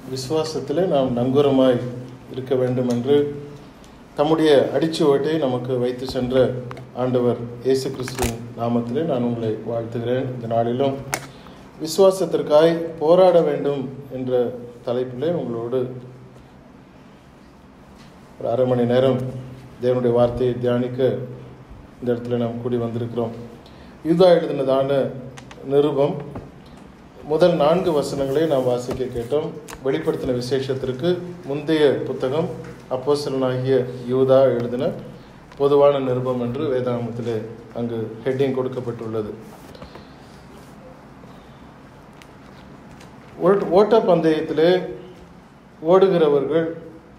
விசுவாசத்திலே நாம் நங்கூரமாய் இருக்க வேண்டும் என்று தம்முடைய அடிச்சுவட்டை நமக்கு வைத்து சென்ற ஆண்டவர் இயேசு கிறிஸ்துவின் நாமத்திலே நான் உங்களை வாழ்த்துகிறேன் இந்த நாளிலும் விசுவாசத்திற்காய் போராட வேண்டும் என்ற தலைப்பிலே உங்களோடு ஒரு அரை மணி நேரம் தேவனுடைய வார்த்தையை தியானிக்க இந்த இடத்துல நாம் கூடி வந்திருக்கிறோம் யூதா எழுதினதான நிருபம் முதல் நான்கு வசனங்களை நாம் வாசிக்க கேட்டோம் வெளிப்படுத்தின விசேஷத்திற்கு முந்தைய புத்தகம் அப்போஸ்தலனாகிய யூதா எழுதின பொதுவான நிருபம் என்று வேதாகமத்திலே அங்கு ஹெட்டிங் கொடுக்கப்பட்டுள்ளது ஓட்ட- ஓட்ட பந்தயத்திலே ஓடுகிறவர்கள்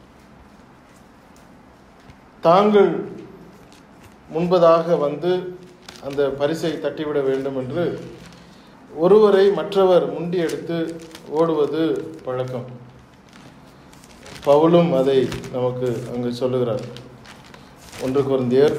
தாங்கள் முன்பதாக வந்து அந்த பரிசை தட்டிவிட வேண்டும் என்று ஒருவரை மற்றவர் முண்டி எடுத்து ஓடுவது பழக்கம் பவுலும் அதை நமக்கு அங்கு சொல்லுகிறார் ஒன்று குருந்தியர்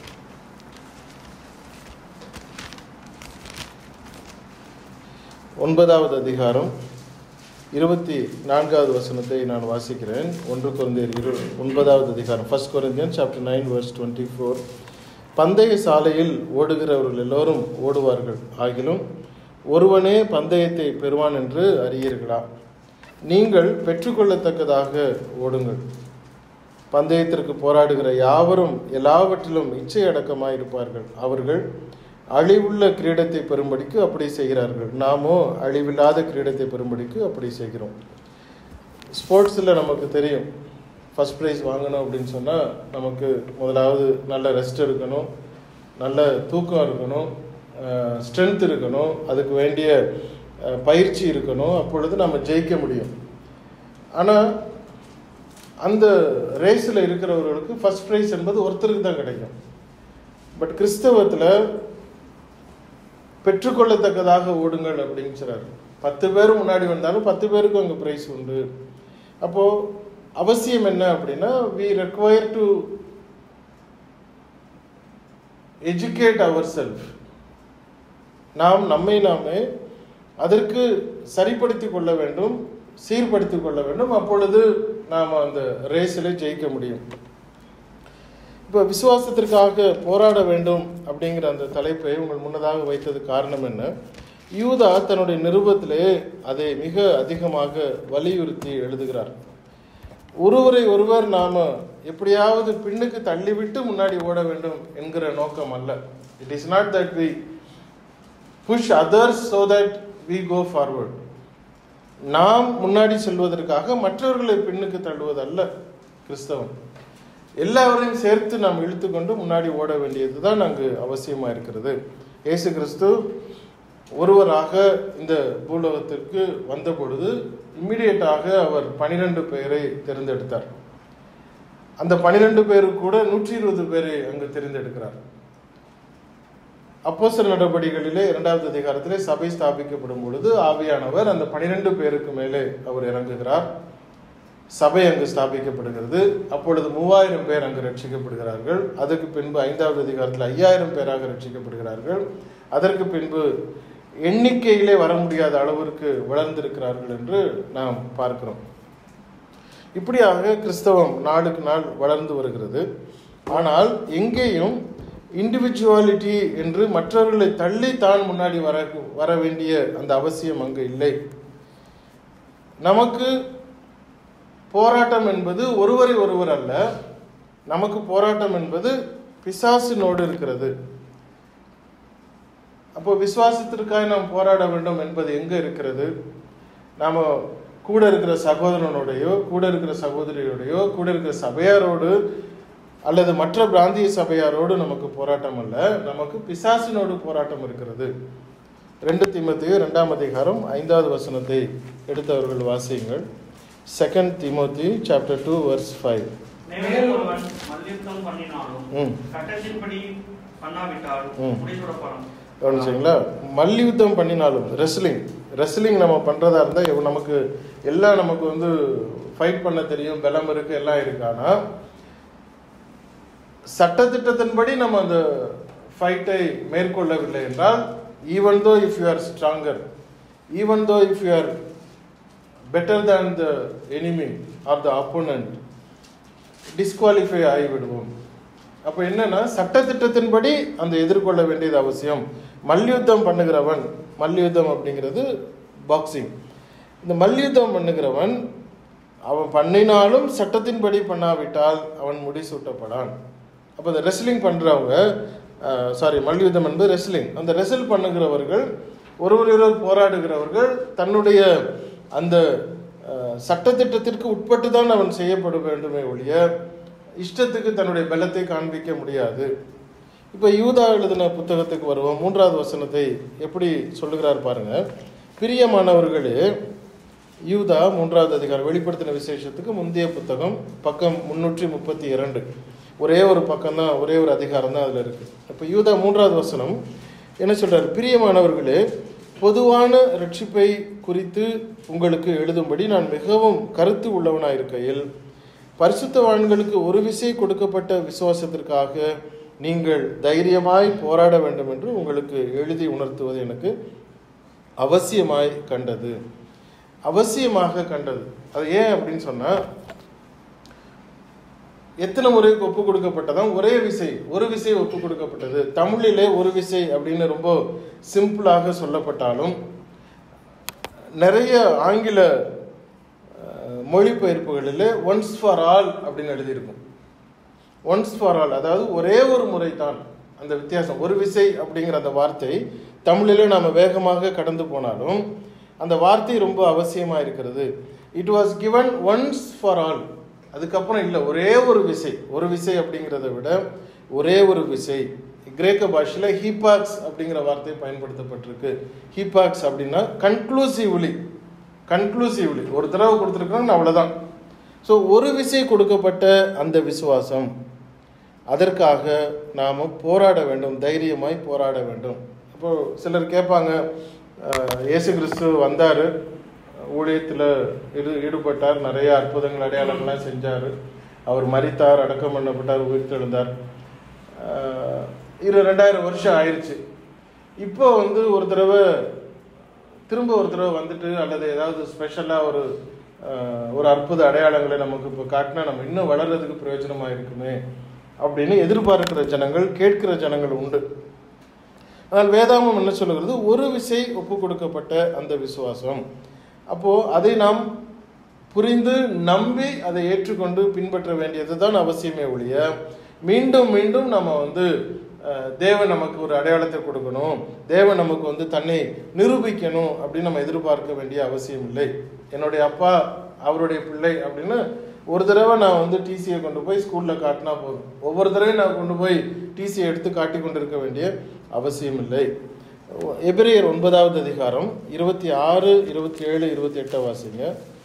ஒன்பதாவது அதிகாரம் இருபத்தி நான்காவது வசனத்தை நான் வாசிக்கிறேன் ஒன்று குருந்தியர் இரு ஒன்பதாவது அதிகாரம் first Corinthian chapter nine verse twenty four பந்தய சாலையில் ஓடுகிறவர்கள் எல்லோரும் ஓடுவார்கள் ஆகிலும் ஒருவனே பந்தயத்தை பெறுவான் என்று அறியீர்களா நீங்கள் பெற்றுக்கொள்ளத்தக்கதாக ஓடுங்கள் பந்தயத்திற்கு போராடுகிற யாவரும் எல்லாவற்றிலும் இச்சை அடக்கமாய் இருப்பார்கள் அவர்கள் அழிவுள்ள கிரீடத்தை பெறும்படிக்கு அப்படி செய்கிறார்கள் நாமோ அழிவில்லாத கிரீடத்தை பெறும்படிக்கு அப்படி செய்கிறோம் ஸ்போர்ட்ஸில் நமக்கு தெரியும் ஃபர்ஸ்ட் ப்ரைஸ் வாங்கணும் அப்படின்னு சொன்னால் நமக்கு முதலாவது நல்ல ரெஸ்ட் இருக்கணும் நல்ல தூக்கம் இருக்கணும் ஸ்ட்ரென்த் இருக்கணும் அதுக்கு வேண்டிய அஹ், பயிற்சி இருக்கணும் அப்பொழுது நம்ம ஜெயிக்க முடியும் ஆனால் அந்த ரேஸில் இருக்கிறவர்களுக்கு ஃபர்ஸ்ட் ப்ரைஸ் என்பது ஒருத்தருக்கு தான் கிடைக்கும் பட் கிறிஸ்தவத்தில் பெற்றுக்கொள்ளத்தக்கதாக ஓடுங்கள் அப்படின்னு சொல்றாரு பத்து பேர் முன்னாடி வந்தாலும் பத்து பேருக்கும் அங்கே ப்ரைஸ் உண்டு அப்போது அவசியம் என்ன அப்படின்னா we require to educate our self நாம் நம்மை நாமே அதற்கு சரிப்படுத்திக் கொள்ள வேண்டும் சீர்படுத்திக் கொள்ள வேண்டும் அப்பொழுது நாம் அந்த ரேஸில் ஜெயிக்க முடியும் இப்போ விசுவாசத்திற்காக போராட வேண்டும் அப்படிங்கிற அந்த தலைப்பை உங்கள் முன்னதாக வைத்தது காரணம் என்ன யூதா தன்னுடைய நிருபத்திலே அதை மிக அதிகமாக வலியுறுத்தி எழுதுகிறார் ஒருவரை ஒருவர் நாம எப்படியாவது பின்னுக்கு தள்ளிவிட்டு முன்னாடி ஓட வேண்டும் என்கிற நோக்கம் அல்ல it is not that we push others so that we go forward நாம் முன்னாடி செல்வதற்காக மற்றவர்களை பின்னுக்கு தள்ளுவது அல்ல கிறிஸ்தவன் எல்லாவரையும் சேர்த்து நாம் இழுத்துக்கொண்டு முன்னாடி ஓட வேண்டியது தான் அங்கு அவசியமாக இருக்கிறது இயேசு கிறிஸ்து ஒருவராக இந்த பூலோகத்திற்கு வந்த பொழுது இம்மிடியட்டாக அவர் பனிரெண்டு பேரை தேர்ந்தெடுத்தார் அந்த பனிரெண்டு பேருக்கு கூட நூற்றி இருபது பேரை அங்கு தெரிந்தெடுக்கிறார் அப்போஸ்தலர் நடவடிக்கைகளிலே இரண்டாவது அதிகாரத்திலே சபை ஸ்தாபிக்கப்படும் பொழுது ஆவியானவர் அந்த பனிரெண்டு பேருக்கு மேலே அவர் இறங்குகிறார் சபை அங்கு ஸ்தாபிக்கப்படுகிறது அப்பொழுது மூவாயிரம் பேர் அங்கு ரட்சிக்கப்படுகிறார்கள் அதற்கு பின்பு ஐந்தாவது அதிகாரத்தில் ஐயாயிரம் பேராக ரட்சிக்கப்படுகிறார்கள் அதற்கு பின்பு எண்ணிக்கையிலே வர முடியாத அளவிற்கு வளர்ந்திருக்கிறார்கள் என்று நாம் பார்க்கிறோம் இப்படியாக கிறிஸ்தவம் நாளுக்கு நாள் வளர்ந்து வருகிறது ஆனால் எங்கேயும் இண்டிவிஜுவாலிட்டி என்று மற்றவர்களை தள்ளி தான் முன்னாடி வர வர வேண்டிய அந்த அவசியம் அங்கு இல்லை நமக்கு போராட்டம் என்பது ஒருவரை ஒருவர் அல்ல நமக்கு போராட்டம் என்பது பிசாசினோடு இருக்கிறது அப்போ விசுவாசத்திற்காக நாம் போராட வேண்டும் என்பது எங்க இருக்கிறது நாம கூட இருக்கிற சகோதரனுடையோ கூட இருக்கிற சகோதரியோடையோ கூட இருக்கிற சபையாரோடு அல்லது மற்ற பிராந்திய சபையாரோடு நமக்கு போராட்டம் அல்ல நமக்கு பிசாசினோடு போராட்டம் இருக்கிறது ரெண்டு தீமோத்தேயு ரெண்டாம் அதிகாரம் ஐந்தாவது வசனத்தை எடுத்தவர்கள் வாசியுங்கள் second Timothy chapter two verse five மேலும் ஒருவன் மல்யுத்தம் பண்ணினாலும் ம். சட்டத்தின்படி பண்ணாவிட்டால் ம். முடிசூடப்படும் கவனிச்சிங்களா மல்யுத்தம் பண்ணினாலும் ரெஸ்லிங் ரெஸ்லிங் நம்ம பண்ணுறதா இருந்தால் நமக்கு எல்லாம் நமக்கு வந்து ஃபைட் பண்ண தெரியும் பலம் இருக்கு எல்லாம் இருக்கு ஆனால் சட்டத்திட்டத்தின்படி நம்ம அந்த ஃபைட்டை மேற்கொள்ளவில்லை என்றால் even though if you are stronger even though if you are better than the enemy or the opponent disqualify ஆகிவிடுவோம் அப்போ என்னன்னா சட்டத்திட்டத்தின்படி அந்த எதிர்கொள்ள வேண்டியது அவசியம் மல்யுத்தம் பண்ணுகிறவன் மல்யுத்தம் அப்படிங்கிறது பாக்ஸிங் இந்த மல்யுத்தம் பண்ணுகிறவன் அவன் பண்ணினாலும் சட்டத்தின்படி பண்ணாவிட்டால் அவன் முடிசூட்டப்படான் அப்போ இந்த ரெஸ்லிங் பண்ணுறவங்க சாரி மல்யுத்தம் என்பது ரெஸ்லிங் அந்த ரெஸ்ல் பண்ணுகிறவர்கள் ஒருவரொருவர் போராடுகிறவர்கள் தன்னுடைய அந்த அஹ், சட்டத்திட்டத்திற்கு உட்பட்டு தான் அவன் செய்யப்பட வேண்டுமே ஒழிய இஷ்டத்துக்கு தன்னுடைய பலத்தை காண்பிக்க முடியாது இப்போ யூதா எழுதின புத்தகத்துக்கு வருவோம் மூன்றாவது வசனத்தை எப்படி சொல்லுகிறார் பாருங்க பிரியமானவர்களே யூதா மூன்றாவது அதிகாரம் வெளிப்படுத்தின விசேஷத்துக்கு முந்தைய புத்தகம் பக்கம் முன்னூற்றி முப்பத்தி இரண்டு ஒரே ஒரு பக்கம் தான் ஒரே ஒரு அதிகாரம் தான் அதில் இருக்கு இப்போ யூதா மூன்றாவது வசனம் என்ன சொல்றார் பிரியமானவர்களே பொதுவான ரட்சிப்பை குறித்து உங்களுக்கு எழுதும்படி நான் மிகவும் கருத்து உள்ளவனாயிருக்கையில் பரிசுத்தவான்களுக்கு ஒரு விசை கொடுக்கப்பட்ட விசுவாசத்திற்காக நீங்கள் தைரியமாய் போராட வேண்டும் என்று உங்களுக்கு எழுதி உணர்த்துவது எனக்கு அவசியமாய் கண்டது அவசியமாக கண்டது அது ஏன் அப்படின்னு சொன்னா எத்தனை முறைக்கு ஒப்பு கொடுக்கப்பட்டதான் ஒரே விசை ஒரு விசை ஒப்பு கொடுக்கப்பட்டது தமிழிலே ஒரு விசை அப்படின்னு ரொம்ப சிம்பிளாக சொல்லப்பட்டாலும் நிறைய ஆங்கில அஹ், மொழிபெயர்ப்புகளில் ஒன்ஸ் ஃபார் ஆல் அப்படின்னு எழுதியிருக்கும் ஒன்ஸ் ஃபார் ஆல் அதாவது ஒரே ஒரு முறை தான் அந்த வித்தியாசம் ஒரு விசை அப்படிங்கிற அந்த வார்த்தை தமிழிலே நாம் வேகமாக கடந்து போனாலும் அந்த வார்த்தை ரொம்ப அவசியமாக இருக்கிறது it was given once for all அதுக்கப்புறம் இல்லை ஒரே ஒரு விசை ஒரு விசை அப்படிங்கிறத விட ஒரே ஒரு விசை கிரேக்க பாஷையில் ஹீபாக்ஸ் அப்படிங்கிற வார்த்தை பயன்படுத்தப்பட்டிருக்கு ஹீபாக்ஸ் அப்படின்னா கன்க்ளூசிவ்லி கன்க்ளூசிவ்லி ஒரு தடவை கொடுத்துருக்காங்க அவ்வளோதான் ஸோ ஒரு விசை கொடுக்கப்பட்ட அந்த விசுவாசம் அதற்காக நாம் போராட வேண்டும் தைரியமாய் போராட வேண்டும் இப்போ சிலர் கேட்பாங்க அஹ், இயேசு கிறிஸ்து வந்தார் ஊழியத்தில் ஈடு ஈடுபட்டார் நிறைய அற்புதங்கள் அடையாளங்கள்லாம் செஞ்சார் அவர் மரித்தார் அடக்கம் பண்ணப்பட்டார் உயிர்த்தெழுந்தார் அஹ், இரு ரெண்டாயிரம் வருஷம் ஆயிடுச்சு இப்போ வந்து ஒரு தடவை திரும்ப ஒரு தடவை வந்துட்டு அல்லது ஏதாவது ஸ்பெஷலாக ஒரு அஹ், ஒரு அற்புத அடையாளங்களை நமக்கு இப்போ காட்டினா நம்ம இன்னும் வளர்றதுக்கு பிரயோஜனமாக இருக்குமே அப்படின்னு எதிர்பார்க்கிற ஜனங்கள் கேட்கிற ஜனங்கள் உண்டு ஆனால் வேதாமம் என்ன சொல்லுகிறது ஒரு விசை ஒப்பு கொடுக்கப்பட்ட அந்த விசுவாசம் அப்போ அதை நாம் புரிந்து நம்பி அதை ஏற்றுக்கொண்டு பின்பற்ற வேண்டியது தான் அவசியமே ஒழிய மீண்டும் மீண்டும் நம்ம வந்து அஹ், தேவன் நமக்கு ஒரு அடையாளத்தை கொடுக்கணும் தேவன் நமக்கு வந்து தன்னை நிரூபிக்கணும் அப்படின்னு நம்ம எதிர்பார்க்க வேண்டிய அவசியம் இல்லை என்னுடைய அப்பா அவருடைய பிள்ளை அப்படின்னு ஒரு தடவை நான் வந்து டிசியை கொண்டு போய் ஸ்கூலில் காட்டினா போதும் ஒவ்வொரு தடவையும் நான் கொண்டு போய் டிசியை எடுத்து காட்டி கொண்டிருக்க வேண்டிய அவசியம் இல்லை எபிரேயர் ஒன்பதாவது அதிகாரம் இருபத்தி ஆறு இருபத்தி ஏழு இருபத்தி எட்டை வாசிங்க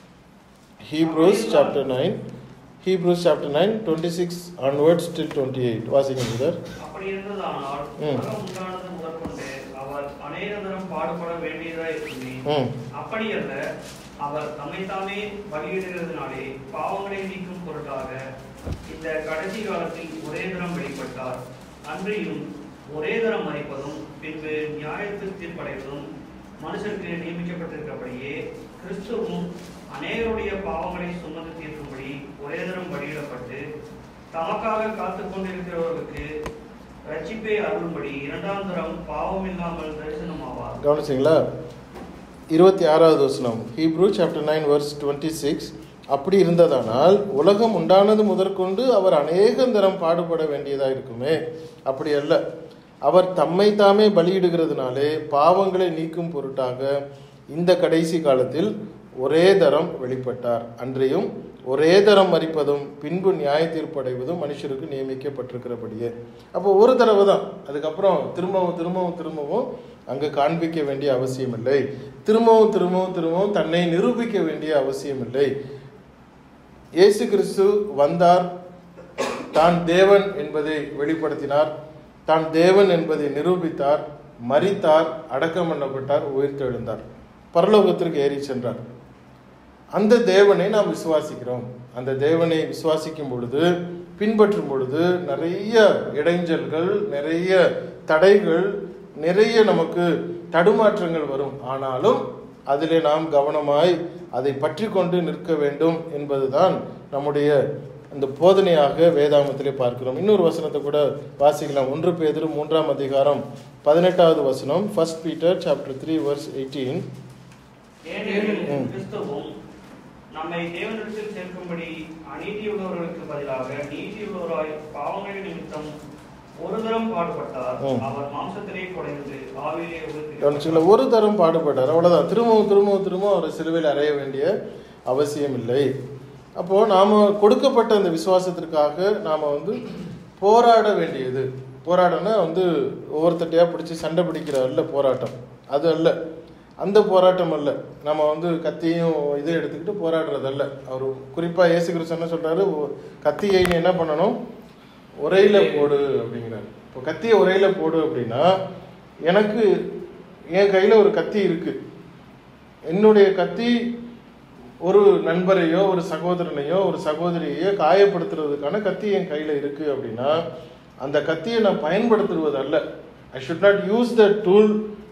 Hebrews chapter nine Hebrews chapter nine twenty six onwards till twenty eight வாசிங்க பிரதர் அப்படி இருந்ததானால் ம். உலகம் உண்டானது முதற்கொண்டு அவர் அநேக தரம் பாடுபட வேண்டியதா இருக்குமே ம் அப்படியல்ல அவர் தம்மைத்தாமே பலியிடுகிறதுனாலே பாவங்களை நீக்கும் பொருட்டாக இந்த கடைசி காலத்தில் ஒரே தரம் வெளிப்பட்டார் அன்றியும் ஒரே தரம் மறிப்பதும் பின்பு நியாயத்தில் தீர்ப்படைவதும் மனுஷருக்கு நியமிக்கப்பட்டிருக்கிறபடியே கிறிஸ்துவும் அநேகருடைய பாவங்களை சுமந்து தீர்க்கும்படி ஒரே தரம் பலியிடப்பட்டு தமக்காக காத்துக் கொண்டிருக்கிறவர்களுக்கு ரட்சிப்பை அருளும்படி இரண்டாம் தரம் பாவம் இல்லாமல் தரிசனமாவார் கவனிச்சிங்களா இருபத்தி ஆறாவது வசனம் Hebrew chapter nine verse twenty six அப்படி இருந்ததானால் உலகம் உண்டானது முதற்கொண்டு அவர் அநேகந்தரம் பாடுபட வேண்டியதாக இருக்குமே அப்படி அல்ல அவர் தம்மை தாமே பலியிடுகிறதுனாலே பாவங்களை நீக்கும் பொருட்டாக இந்த கடைசி காலத்தில் ஒரே தரம் வெளிப்பட்டார் அன்றையும் ஒரே தரம் மறிப்பதும் பின்பு நியாய தீர்ப்படைவதும் மனுஷருக்கு நியமிக்கப்பட்டிருக்கிறபடியே அப்போ ஒரு தடவை தான் அதுக்கப்புறம் திரும்பவும் திரும்பவும் திரும்பவும் அங்கே காண்பிக்க வேண்டிய அவசியம் இல்லை திரும்பவும் திரும்பவும் திரும்பவும் தன்னை நிரூபிக்க வேண்டிய அவசியம் இல்லை இயேசு கிறிஸ்து வந்தார் தான் தேவன் என்பதை வெளிப்படுத்தினார் தான் தேவன் என்பதை நிரூபித்தார் மரித்தார் அடக்கம் பண்ணப்பட்டார் உயிர்த்தெழுந்தார் பரலோகத்திற்கு ஏறி சென்றார் அந்த தேவனை நாம் விசுவாசிக்கிறோம் அந்த தேவனை விசுவாசிக்கும் பொழுது பின்பற்றும் பொழுது நிறைய இடைஞ்சல்கள் நிறைய தடைகள் நிறைய நமக்கு தடுமாற்றங்கள் வரும் ஆனாலும் அதிலே நாம் கவனமாய் அதை பற்றி கொண்டு நிற்க வேண்டும் என்பதுதான் நம்முடைய இந்த போதனையாக வேதாமத்திலே பார்க்கிறோம் இன்னொரு வசனத்தை கூட வாசிக்கலாம் ஒன்று பேதிரு மூன்றாம் அதிகாரம் பதினெட்டாவது வசனம் first Peter chapter three verse eighteen ஏனெனில் ம். கிறிஸ்துவும் நம்மை தேவனிடத்தில் சேர்க்கும்படி அநீதியுள்ளவர்களுக்கு பதிலாக நீதியுள்ளவராய் பாவங்களின் நிமித்தம் ஒரு தரம் பாடுபட்டார் ம். அவர் மாம்சத்திலே குறைந்து ஆவிலே உயிர்த்தெழுந்தார். கவனிச்சுங்களா ஒரு தரம் பாடுபட்டார் அவ்வளவுதான் திரும்பவும் திரும்பவும் திரும்பவும் அவர் சிலுவையில் அறைய வேண்டிய அவசியம் இல்லை அப்போ நாம கொடுக்கப்பட்ட அந்த விசுவாசத்திற்காக நாம வந்து போராட வேண்டியது போராடம்னா வந்து ஒவ்வொருத்தட்டையா பிடிச்சி சண்டை பிடிக்கிற அல்ல போராட்டம் அது அல்ல அந்த போராட்டம் அல்ல நம்ம வந்து கத்தியும் இதை எடுத்துக்கிட்டு போராடுறதல்ல அவர் குறிப்பா இயேசு கிறிஸ்து என்ன சொல்றாரு "ஓ, கத்தியை நீ என்ன பண்ணணும் உரையில போடு அப்படிங்கிறார் இப்போ கத்தியை உரையில போடு அப்படின்னா எனக்கு என் கையில ஒரு கத்தி இருக்கு என்னுடைய கத்தி ஒரு நண்பரையோ ஒரு சகோதரனையோ ஒரு சகோதரியையோ காயப்படுத்துறதுக்கான கத்தி என் கையில இருக்கு அப்படின்னா அந்த கத்தியை நான் பயன்படுத்துவது அல்ல I should not use the tool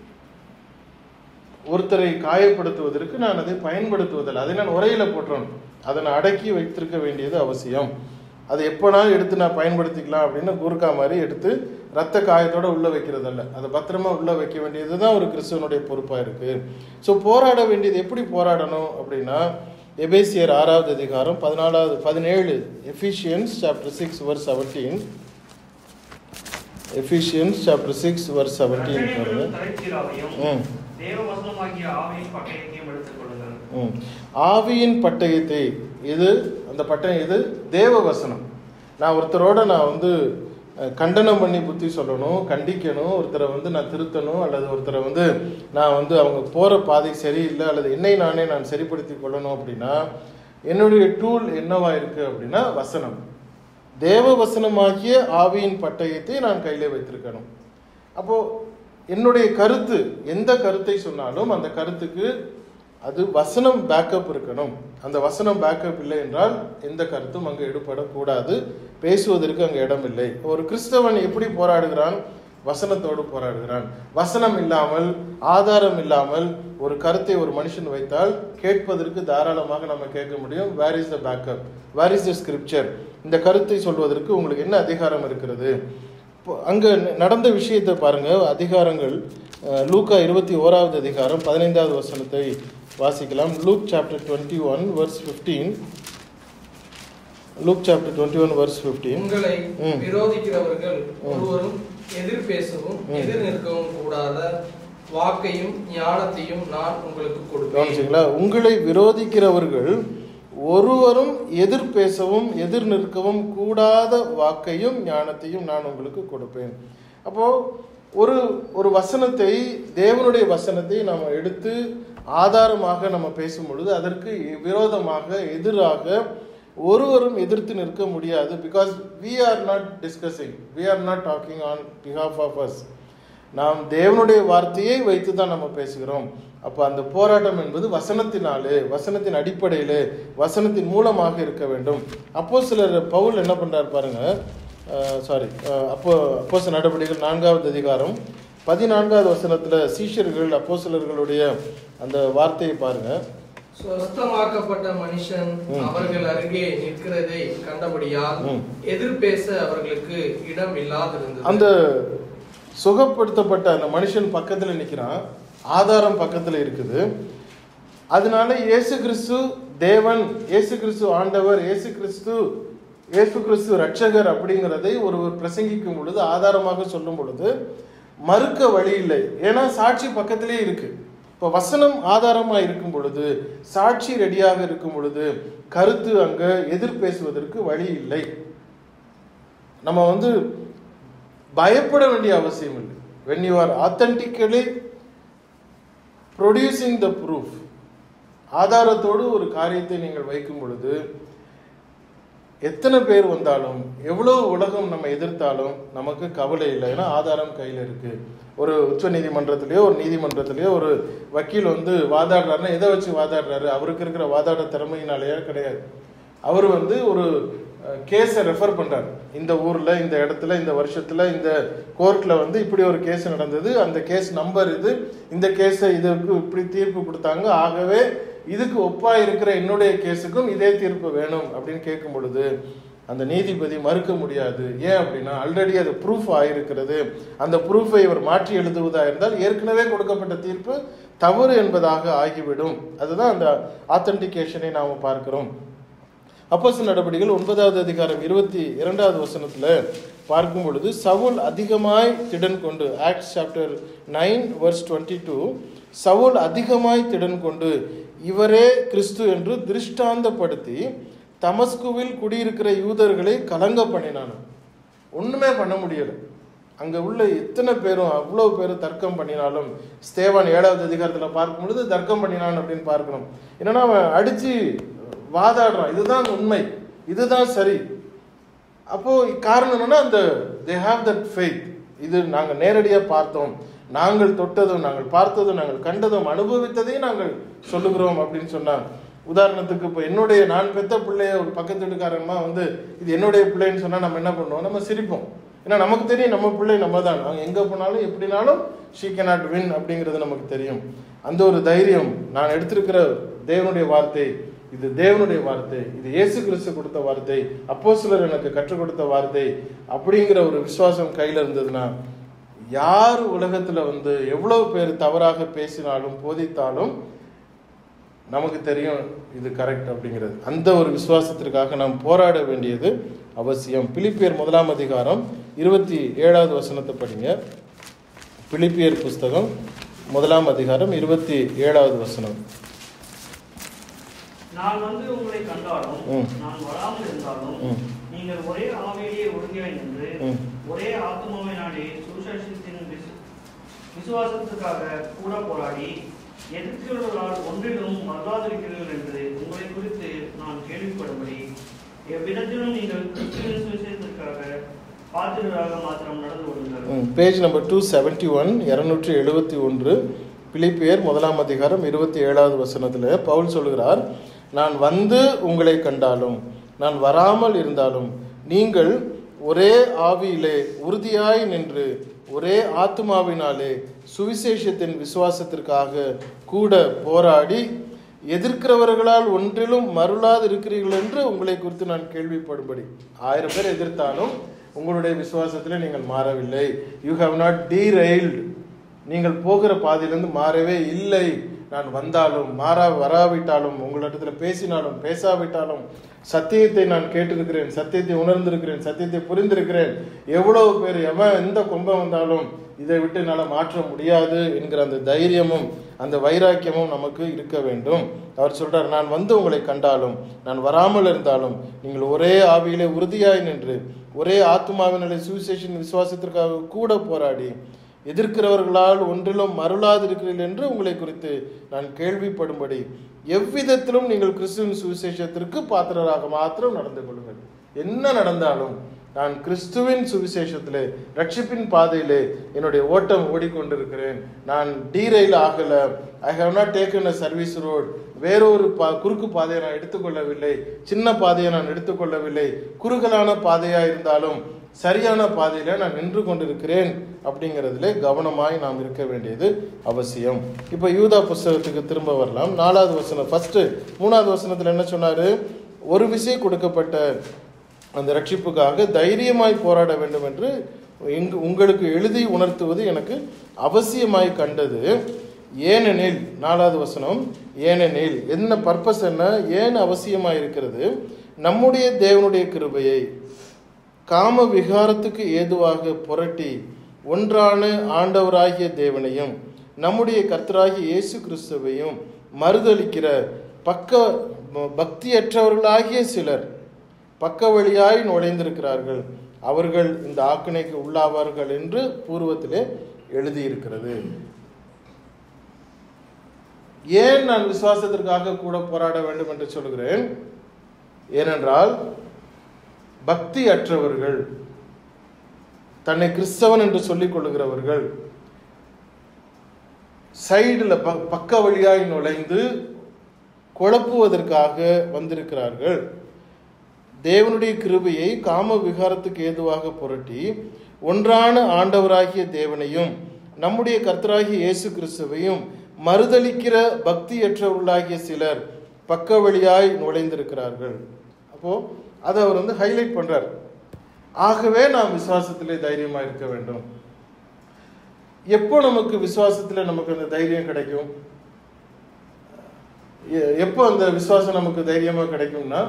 ஒருத்தரை காயப்படுத்துவதற்கு நான் அதை பயன்படுத்துவதில்லை அதை நான் உரையில போட்டுறேன் அதை நான் அடக்கி வைத்திருக்க வேண்டியது அவசியம் அதை எப்போனாலும் எடுத்து நான் பயன்படுத்திக்கலாம் அப்படின்னு கூர்க்கா மாதிரி எடுத்து ரத்த காயத்தோட உள்ள வைக்கிறதல்ல அதை பத்திரமா உள்ள வைக்க வேண்டியது தான் ஒரு கிறிஸ்துவனுடைய பொறுப்பா இருக்கு ஸோ போராட வேண்டியது எப்படி போராடணும் அப்படின்னா எபேசியர் ஆறாவது அதிகாரம் பதினாலாவது பதினேழு Ephesians chapter six verse seventeen Ephesians chapter six verse seventeen பாருங்க ரட்சணியங்களும் தலைச்சீராவையும் ம் தேவ வசனமாகிய ஆவியின் பட்டயத்தையும் எடுத்துக் கொள்ளுங்கள் ம். ஆவியின் பட்டயத்தை இது அந்த பட்டயம் இது தேவ வசனம் நான் ஒருத்தரோட நான் வந்து அஹ், கண்டனம் பண்ணி புத்தி சொல்லணும் கண்டிக்கணும் ஒருத்தரை வந்து நான் திருத்தணும் அல்லது ஒருத்தரை வந்து நான் வந்து அவங்க போற பாதை சரியில்லை அல்லது என்னை நானே நான் சரிப்படுத்தி கொள்ளணும் அப்படின்னா என்னுடைய டூல் என்னவா இருக்கு அப்படின்னா வசனம் தேவ வசனமாகிய ஆவியின் பட்டயத்தை நான் கையிலே வைத்திருக்கணும் அப்போ என்னுடைய கருத்து எந்த கருத்தை சொன்னாலும் அந்த கருத்துக்கு அது வசனம் பேக்கப் இருக்கணும் அந்த வசனம் பேக்கப் இல்லை என்றால் எந்த கருத்தும் அங்கு எடுபடக்கூடாது பேசுவதற்கு அங்கு இடம் இல்லை ஒரு கிறிஸ்தவன் எப்படி போராடுகிறான் வசனத்தோடு போராடுகிறான் வசனம் இல்லாமல் ஆதாரம் இல்லாமல் ஒரு கருத்தை ஒரு மனுஷன் வைத்தால் கேட்பதற்கு தாராளமாக நம்ம கேட்க முடியும் where is the backup where is the scripture இந்த கருத்தை சொல்வதற்கு உங்களுக்கு என்ன அதிகாரம் இருக்கிறது இப்போ அங்க நடந்த விஷயத்தை பாருங்க அதிகாரங்கள் அஹ், லூக்கா இருபத்தி ஓராவது அதிகாரம் பதினைந்தாவது வசனத்தை வாசிக்கலாம் Luke chapter twenty one verse fifteen Luke chapter twenty one verse fifteen உங்களை ம். விரோதிக்கிறவர்கள் ஒருவரும் எதிர் பேசவும் ம். எதிர் நிற்கவும் கூடாத வாக்கையும் ஞானத்தையும் நான் உங்களுக்கு கொடுப்பேன் கவனிச்சிங்களா உங்களை விரோதிக்கிறவர்கள் ஒருவரும் எதிர் பேசவும் எதிர் நிற்கவும் கூடாத வாக்கையும் ஞானத்தையும் நான் உங்களுக்கு கொடுப்பேன் அப்போ ஒரு ஒரு வசனத்தை தேவனுடைய வசனத்தை நம்ம எடுத்து ஆதாரமாக நம்ம பேசும் பொழுது அதற்கு விரோதமாக எதிராக ஒருவரும் எதிர்த்து நிற்க முடியாது because we are not discussing we are not talking on behalf of us நாம் தேவனுடைய வார்த்தையை வைத்து தான் நம்ம பேசுகிறோம் அப்போ அந்த போராட்டம் என்பது வசனத்தினாலே வசனத்தின் அடிப்படையிலே வசனத்தின் மூலமாக இருக்க வேண்டும் அப்போ சிலர் பவுல் என்ன பண்றார் பாருங்க சாரி அப்போ அப்போ நடவடிக்கைகள் நான்காவது அதிகாரம் பதினான்காவது வசனத்துல சீஷர்கள் அப்போ அந்த வார்த்தையை பாருங்க சுஸ்தமாக்கப்பட்ட மனுஷன் ம். அவர்கள் அருகே நிற்கிறதை கண்டபடியால் ம். எதிர் பேச அவர்களுக்கு இடம் இல்லாதிருந்தது அந்த சுகப்படுத்தப்பட்ட அந்த மனுஷன் பக்கத்துல நிக்கிறான் ஆதாரம் பக்கத்துல இருக்குது அதனால இயேசு கிறிஸ்து தேவன் இயேசு கிறிஸ்து ஆண்டவர் இயேசு கிறிஸ்து இயேசு கிறிஸ்து ரட்சகர் அப்படிங்கிறதை ஒருவர் பிரசங்கிக்கும் பொழுது ஆதாரமாக சொல்லும் பொழுது மறுக்க வழி இல்லை ஏன்னா சாட்சி பக்கத்திலே இருக்கு இப்போ வசனம் ஆதாரமா இருக்கும் பொழுது சாட்சி ரெடியாக இருக்கும் பொழுது கருத்து அங்க எதிர் பேசுவதற்கு வழி இல்லை நம்ம வந்து பயப்பட வேண்டிய அவசியம் இல்லை when you are authentically producing the proof ஆதாரத்தோடு ஒரு காரியத்தை நீங்கள் வைக்கும் பொழுது எத்தனை பேர் வந்தாலும் எவ்வளோ உலகம் நம்ம எதிர்த்தாலும் நமக்கு கவலை இல்லை ஏன்னா ஆதாரம் கையில் இருக்கு ஒரு உச்ச நீதிமன்றத்திலேயோ ஒரு நீதிமன்றத்திலேயோ ஒரு வக்கீல் வந்து வாதாடுறாருன்னா எதை வச்சு வாதாடுறாரு அவருக்கு இருக்கிற வாதாட திறமையினாலேயே கிடையாது அவர் வந்து ஒரு கேஸை ரெஃபர் பண்றாரு இந்த ஊர்ல இந்த இடத்துல இந்த வருஷத்துல இந்த கோர்ட்ல வந்து இப்படி ஒரு கேஸ் நடந்தது அந்த கேஸ் நம்பர் இது இந்த கேஸை இதற்கு இப்படி தீர்ப்பு கொடுத்தாங்க ஆகவே இதுக்கு ஒப்பா இருக்கிற என்னுடைய கேஸுக்கும் இதே தீர்ப்பு வேணும் அப்படின்னு கேட்கும் பொழுது அந்த நீதிபதி மறுக்க முடியாது ஏன் அப்படின்னா ஆல்ரெடி அது ப்ரூஃப் ஆயிருக்கிறது அந்த ப்ரூஃபை இவர் மாற்றி எழுதுவதா இருந்தால் ஏற்கனவே கொடுக்கப்பட்ட தீர்ப்பு தவறு என்பதாக ஆகிவிடும் அதுதான் அந்த ஆத்தன்டிகேஷனை நாம் பார்க்கிறோம் அப்போஸ் நடவடிக்கைகள் ஒன்பதாவது அதிகாரம் இருபத்தி இரண்டாவது வசனத்துல பார்க்கும் பொழுது சவுல் அதிகமாய் திடன் கொண்டு Acts chapter nine verse twenty two Saul அதிகமாய் திடன் கொண்டு இவரே கிறிஸ்து என்று திருஷ்டாந்தப்படுத்தி தமஸ்குவில் குடியிருக்கிற யூதர்களை கலங்க பண்ணினான் ஒண்ணுமே பண்ண முடியல அங்க உள்ள எத்தனை பேரும் அவ்வளவு பேரும் தர்க்கம் பண்ணினாலும் ஸ்தேவான் ஏழாவது அதிகாரத்துல பார்க்கும் பொழுது தர்க்கம் பண்ணினான் அப்படின்னு பார்க்கணும் என்னன்னா அவன் அடிச்சு வாதாடுறான் இதுதான் உண்மை இதுதான் சரி அப்போ காரணம் என்னன்னா அந்த தே ஹாவ் தட் ஃபெய்த் இது நாங்கள் நேரடியாக பார்த்தோம் நாங்கள் தொட்டதும் நாங்கள் பார்த்ததும் நாங்கள் கண்டதும் அனுபவித்ததையும் நாங்கள் சொல்லுகிறோம் அப்படின்னு சொன்னாங்க உதாரணத்துக்கு இப்போ என்னுடைய நான் பெத்த பிள்ளைய ஒரு பக்கத்து வீட்டுக்காரமா வந்து இது என்னுடைய பிள்ளைன்னு சொன்னால் நம்ம என்ன பண்ணுவோம் நம்ம சிரிப்போம் ஏன்னா நமக்கு தெரியும் நம்ம பிள்ளை நம்ம தான் நாங்கள் எங்கே போனாலும் எப்படினாலும் ஷீ cannot வின் அப்படிங்கிறது நமக்கு தெரியும் அந்த ஒரு தைரியம் நான் எடுத்திருக்கிற தேவனுடைய வார்த்தை இது தேவனுடைய வார்த்தை இது இயேசு கிறிஸ்து கொடுத்த வார்த்தை அப்போ சிலர் எனக்கு கற்றுக் கொடுத்த வார்த்தை அப்படிங்கிற ஒரு விசுவாசம் கையில் இருந்ததுன்னா யார் உலகத்துல வந்து எவ்வளவு பேர் தவறாக பேசினாலும் போதித்தாலும் நமக்கு தெரியும் இது கரெக்ட் அப்படிங்கிறது அந்த ஒரு விசுவாசத்திற்காக நாம் போராட வேண்டியது அவசியம் பிலிப்பியர் முதலாம் அதிகாரம் இருபத்தி ஏழாவது வசனத்தை படிங்க பிலிப்பியர் புஸ்தகம் முதலாம் அதிகாரம் இருபத்தி ஏழாவது வசனம் நான் வந்து உங்களை கண்டாலும் ம். நான் வராமல் இருந்தாலும் ம். நீங்கள் ஒரே ஆவியிலே ஒருங்கே நின்று ம். ஒரே ஆத்மாவினாலே சுவிசேஷத்தின் விசு- விசுவாசத்துக்காக கூட போராடி எதிர்க்கிறவர்களால் ஒன்றிலும் மறவாதிருக்கிறீர்கள் என்று உங்களை குறித்து நான் கேள்விப்படும்படி எவ்விதத்திலும் நீங்கள் கிறிஸ்துவின் சுவிசேஷத்திற்காக பாத்திரராக மாத்திரம் நடந்து கொள்ளுங்கள் page number two seventy one இரநூற்றி எழுபத்தி ஒன்று பிலிப்பியர் முதலாம் அதிகாரம் இருபத்தி ஏழாவது வசனத்தில் பவுல் சொல்கிறார் நான் வந்து உங்களை கண்டாலும் நான் வராமல் இருந்தாலும் நீங்கள் ஒரே ஆவியிலே உறுதியாய் நின்று ஒரே ஆத்துமாவினாலே சுவிசேஷத்தின் விசுவாசத்திற்காக கூட போராடி எதிர்க்கிறவர்களால் ஒன்றிலும் மருளாது இருக்கிறீர்கள் என்று உங்களை குறித்து நான் கேள்விப்படும்படி ஆயிரம் பேர் எதிர்த்தாலும் உங்களுடைய விசுவாசத்தில் நீங்கள் மாறவில்லை யூ ஹாவ் நாட் டீரைல்டு நீங்கள் போகிற பாதையிலிருந்து மாறவே இல்லை நான் வந்தாலும் மாறா வராவிட்டாலும் உங்களிடத்துல பேசினாலும் பேசாவிட்டாலும் சத்தியத்தை நான் கேட்டிருக்கிறேன் சத்தியத்தை உணர்ந்திருக்கிறேன் சத்தியத்தை புரிந்திருக்கிறேன் எவ்வளவு பேர் எவன் எந்த கொம்பம் வந்தாலும் இதை விட்டு என்னால் மாற்ற முடியாது என்கிற அந்த தைரியமும் அந்த வைராக்கியமும் நமக்கு இருக்க வேண்டும் அவர் சொல்றார் நான் வந்து உங்களை கண்டாலும் நான் வராமல் இருந்தாலும் நீங்கள் ஒரே ஆவியிலே உறுதியாய் நின்று ஒரே ஆத்மாவினுடைய சுவிசேஷன் விசுவாசத்திற்காக கூட போராடி எதிர்க்கிறவர்களால் ஒன்றிலும் மருளாதிருக்கிறீர்கள் என்று உங்களை குறித்து நான் கேள்விப்படும்படி எவ்விதத்திலும் நீங்கள் கிறிஸ்துவின் சுவிசேஷத்திற்கு பாத்திரராக மாத்திரம் நடந்து கொள்ளுங்கள் என்ன நடந்தாலும் நான் கிறிஸ்துவின் சுவிசேஷத்திலே ரட்சிப்பின் பாதையிலே என்னுடைய ஓட்டம் ஓடிக்கொண்டிருக்கிறேன் நான் டீரைல் ஆகல I have not taken a service road வேறொரு பா குறுக்கு பாதையை நான் எடுத்துக்கொள்ளவில்லை சின்ன பாதையை நான் எடுத்துக்கொள்ளவில்லை குறுகலான பாதையா இருந்தாலும் சரியான பாதையில நான் நின்று கொண்டிருக்கிறேன் அப்படிங்கிறதுல கவனமாய் நாம் இருக்க வேண்டியது அவசியம் இப்போ யூதா புஸ்தகத்துக்கு திரும்ப வரலாம் நாலாவது வசனம் ஃபர்ஸ்ட் மூணாவது வசனத்துல என்ன சொன்னாரு ஒரு விசை கொடுக்கப்பட்ட அந்த ரட்சிப்புக்காக தைரியமாய் போராட வேண்டும் என்று இங்கு உங்களுக்கு எழுதி உணர்த்துவது எனக்கு அவசியமாய் கண்டது ஏனெனில் நாலாவது வசனம் ஏனெனில் என்ன பர்பஸ் என்ன ஏன் அவசியமாய் இருக்கிறது நம்முடைய தேவனுடைய கிருபையை காம விகாரத்துக்கு ஏதுவாக புரட்டி ஒன்றான ஆண்டவராகிய தேவனையும் நம்முடைய கர்த்தராகிய இயேசு கிறிஸ்துவையும் மறுதலிக்கிற பக்க பக்தியற்றவர்களாகிய சிலர் பக்க வழியாய் நுழைந்திருக்கிறார்கள் அவர்கள் இந்த ஆக்கினைக்கு உள்ளாவார்கள் என்று பூர்வத்திலே எழுதியிருக்கிறது ஏன் நான் விசுவாசத்திற்காக கூட போராட வேண்டும் என்று சொல்கிறேன் ஏனென்றால் பக்தி அற்றவர்கள் தன்னை கிறிஸ்தவன் என்று சொல்லிக் கொள்ளுகிறவர்கள் சைடில் பக்க வழியாய் நுழைந்து குழப்புவதற்காக வந்திருக்கிறார்கள் தேவனுடைய கிருபையை காம விகாரத்துக்கு ஏதுவாக புரட்டி ஒன்றான ஆண்டவராகிய தேவனையும் நம்முடைய கர்த்தராகிய இயேசு கிறிஸ்துவையும் மறுதலிக்கிற பக்தியற்றவர்களாகிய சிலர் பக்க வழியாய் நுழைந்திருக்கிறார்கள் அப்போ அதை அவர் வந்து ஹைலைட் பண்றார் ஆகவே நாம் விசுவாசத்திலே தைரியமா இருக்க வேண்டும் எப்போ நமக்கு விசுவாசத்துல நமக்கு அந்த தைரியம் கிடைக்கும் எ- எப்போ அந்த விசுவாசம் நமக்கு தைரியமா கிடைக்கும்னா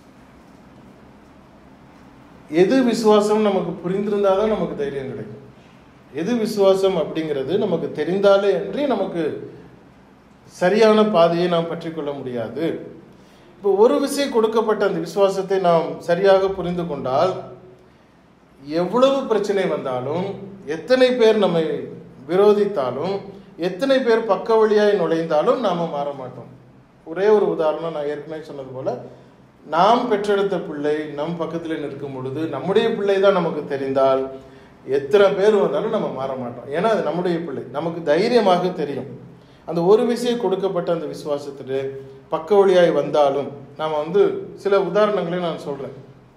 எது விசுவாசம் நமக்கு புரிந்திருந்தாதான் நமக்கு தைரியம் கிடைக்கும் எது விசுவாசம் அப்படிங்கிறது நமக்கு தெரிந்தாலே அன்றி நமக்கு சரியான பாதையை நாம் பற்றி கொள்ள முடியாது இப்போ ஒரு விஷயம் கொடுக்கப்பட்ட அந்த விசுவாசத்தை நாம் சரியாக புரிந்து கொண்டால் எவ்வளவு பிரச்சனை வந்தாலும் எத்தனை பேர் நம்மை விரோதித்தாலும் எத்தனை பேர் பக்க வழியாய் நுழைந்தாலும் நாம மாற மாட்டோம் ஒரே ஒரு உதாரணம் நான் ஏற்கனவே சொன்னது போல நாம் பெற்றெடுத்த பிள்ளை நம் பக்கத்தில் நிற்கும் பொழுது நம்முடைய பிள்ளை தான் நமக்கு தெரிந்தால் எத்தனை பேர் வந்தாலும் நம்ம மாற மாட்டோம் ஏன்னா அது நம்முடைய பிள்ளை நமக்கு தைரியமாக தெரியும் அந்த ஒரு விஷயம் கொடுக்கப்பட்ட அந்த விசுவாசத்திலே பக்க வழியாய் வந்தாலும் நாம் வந்து சில உதாரணங்களை நான் சொல்றேன்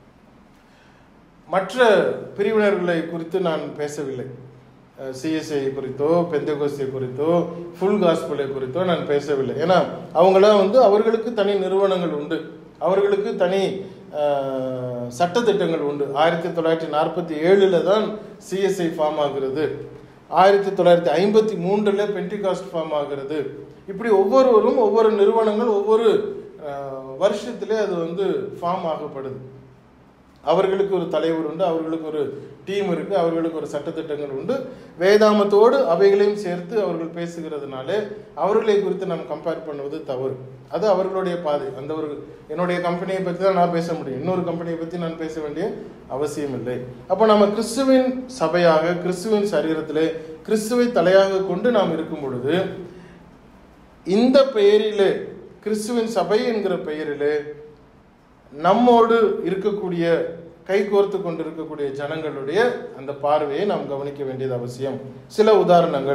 மற்ற பிரிவினர்களை குறித்து நான் பேசவில்லை சிஎஸ்ஐ குறித்தோ பெந்தகோஸ்தை குறித்தோ ஃபுல் காஸ்பிளை குறித்தோ நான் பேசவில்லை ஏன்னா அவங்களாம் வந்து அவர்களுக்கு தனி நிறுவனங்கள் உண்டு அவர்களுக்கு தனி அஹ், சட்டத்திட்டங்கள் உண்டு ஆயிரத்தி தொள்ளாயிரத்தி நாற்பத்தி ஏழில் தான் சிஎஸ்ஐ ஃபார்ம் ஆகிறது ஆயிரத்தி தொள்ளாயிரத்தி ஐம்பத்தி மூன்றில் பென்டிகாஸ்ட் ஃபார்ம் ஆகிறது இப்படி ஒவ்வொருவரும் ஒவ்வொரு நிறுவனங்கள் ஒவ்வொரு அஹ், வருஷத்திலே அது வந்து ஃபார்ம் ஆகப்படுது அவர்களுக்கு ஒரு தலைவர் உண்டு அவர்களுக்கு ஒரு டீம் இருக்கு அவர்களுக்கு ஒரு சட்டத்திட்டங்கள் உண்டு வேதாமத்தோடு அவைகளையும் சேர்த்து அவர்கள் பேசுகிறதுனாலே அவர்களை குறித்து நாம் கம்பேர் பண்ணுவது தவறு அது அவர்களுடைய பாதை அந்த ஒரு என்னுடைய கம்பெனியை பற்றி தான் நான் பேச முடியும் இன்னொரு கம்பெனியை பற்றி நான் பேச வேண்டிய அவசியம் இல்லை அப்போ நம்ம கிறிஸ்துவின் சபையாக கிறிஸ்துவின் சரீரத்திலே கிறிஸ்துவை தலையாக கொண்டு நாம் இருக்கும் பொழுது இந்த பெயரிலே கிறிஸ்துவின் சபை என்கிற பெயரிலே நம்மோடு இருக்கக்கூடிய கைகோர்த்து கொண்டிருக்கக்கூடிய ஜனங்களுடைய அந்த பார்வையை நாம் கவனிக்க வேண்டியது அவசியம் சில உதாரணங்கள்